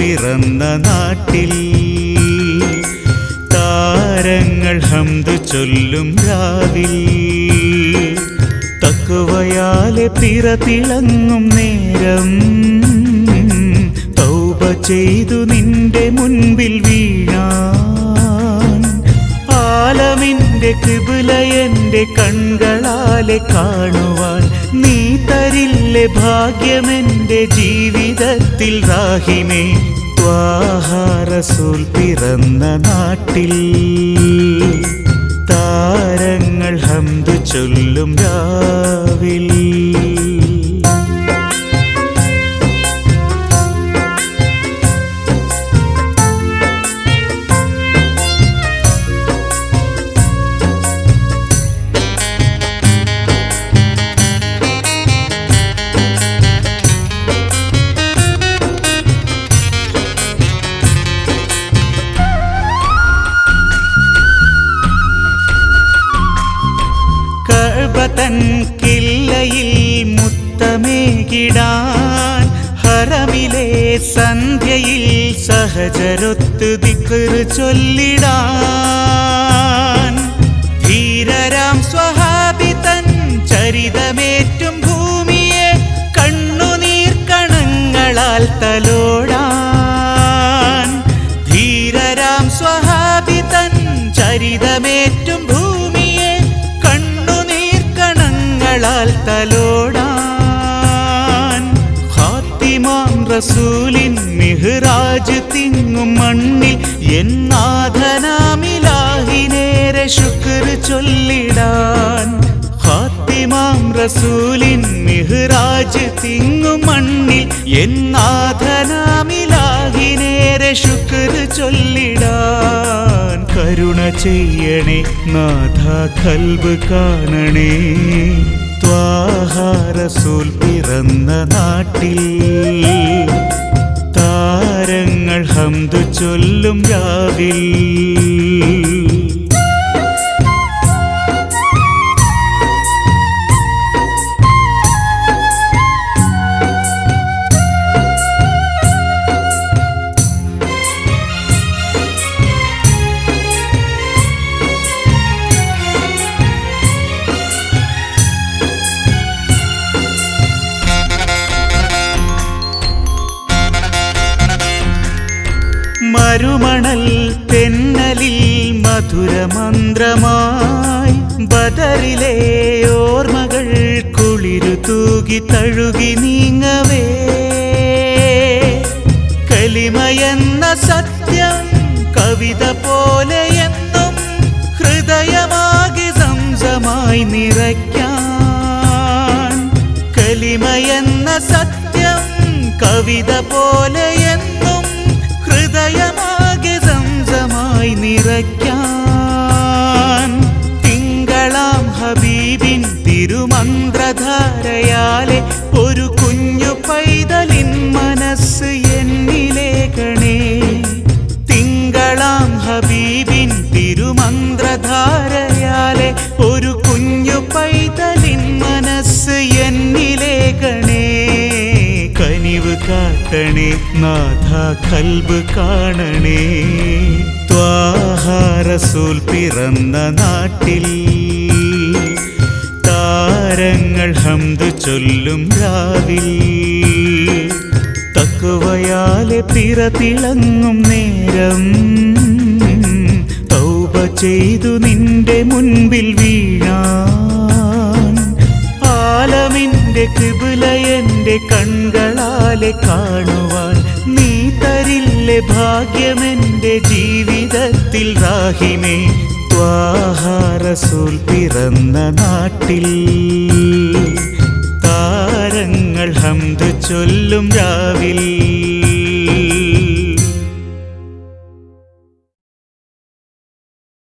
പിറന്ന നാട്ടിൽ താരങ്ങൾ ഹംദ് ചൊല്ലും രാവിൽ തക്കുവയാലെ പിറ തിളങ്ങും നേരം തൗബ ചെയ്തു നിന്റെ മുൻപിൽ വീണാൻ ആലമിന്റെ കിബില എന്റെ കൺകളാലെ കാണുവാൻ നീ തരില്ലേ ഭാഗ്യമെന്റെ ജീവിതത്തിൽ റാഹിമേ ത്വാഹാരസൂൽ പിറന്ന നാട്ടിൽ താരങ്ങൾ ഹംദ് ചൊല്ലും രാവിൽ കഅബതൻ കില്ലയിൽ മുത്തമേകിടാൻ ഹറമിലെ സന്ധ്യയിൽ സഹജരൊത്ത് ദിക്ർ ചൊല്ലിടാൻ ധീരരാം സ്വഹാബി തൻ ചരിതമേറ്റും ഭൂമിയെ കണ്ണുനീർ കണങ്ങളാൽ തലോടാൻ ധീരരാം സ്വഹാബി തൻ ചരിതമേറ്റും ഭൂമിയെ കണ്ണുനീർ കണങ്ങളാൽ തലോടാൻ ഖാത്തിമാം റസൂലിൻ മിഹ്റാജ് തിങ്ങും മണ്ണിൽ എന്നാഥനാമിലാഹിനേരെ ശുക്ർ ചൊല്ലിടാൻ ഖാത്തിമാം റസൂലിൻ മിഹ്റാജ് തിങ്ങും മണ്ണിൽ എന്നാഥനാമിലാഹിനേരെ ശുക്ർ ചൊല്ലിടാൻ കരുണ ചെയ്യണേ നാഥ കൽബ് കാണണേ ത്വാഹാരസൂൽ പിറന്ന നാട്ടിൽ താരങ്ങൾ ഹംദ് ചൊല്ലും രാവിൽ മരുമണൽ തെന്നലിൽ മധുരമന്ത്രമായി ബദറിലെ ഓർമ്മകൾ കുളിരു തൂകി തഴുകി നീങ്ങവേ കലിമയെന്ന സത്യം കവിത പോലെ എന്നും ഹൃദയമാകെ സംസമായി നിറയ്ക്കാൻ കലിമയെന്ന സത്യം കവിത പോലെ എന്നും ഹൃദയമാകെ സംസമായി നിറയ്ക്കാൻ തിങ്കളാം ഹബീബിൻ തിരുമന്ത്രധാരയാലെ ഒരു കുഞ്ഞു പൈതലിൻ മനസ്സ് എന്നിലേക്കണേ തിങ്കളാം ഹബീബിൻ തിരുമന്ത്രധാരയാലെ ഒരു കുഞ്ഞു പൈതലിൻ മനസ്സ് എന്നിലേക്കണേ കനിവ് കാട്ടണേ നാഥ കൽബ് കാണണേ ത്വാഹാരസൂൽ പിറന്ന നാട്ടിൽ താരങ്ങൾ ഹംദ് ചൊല്ലും രാവിൽ തക്കുവയാലെ പിറ തിളങ്ങും നേരം തൗബ ചെയ്തു നിന്റെ മുൻപിൽ വീണാൻ ആലമിന്റെ കിബില എന്റെ കൺകളാലെ കാണുവാൻ നീ തരില്ലേ ഭാഗ്യമെന്റെ ജീവിതത്തിൽ റാഹിമേ ത്വാഹാരസൂൽ പിറന്ന നാട്ടിൽ താരങ്ങൾ ഹംദ് ചൊല്ലും രാവിൽ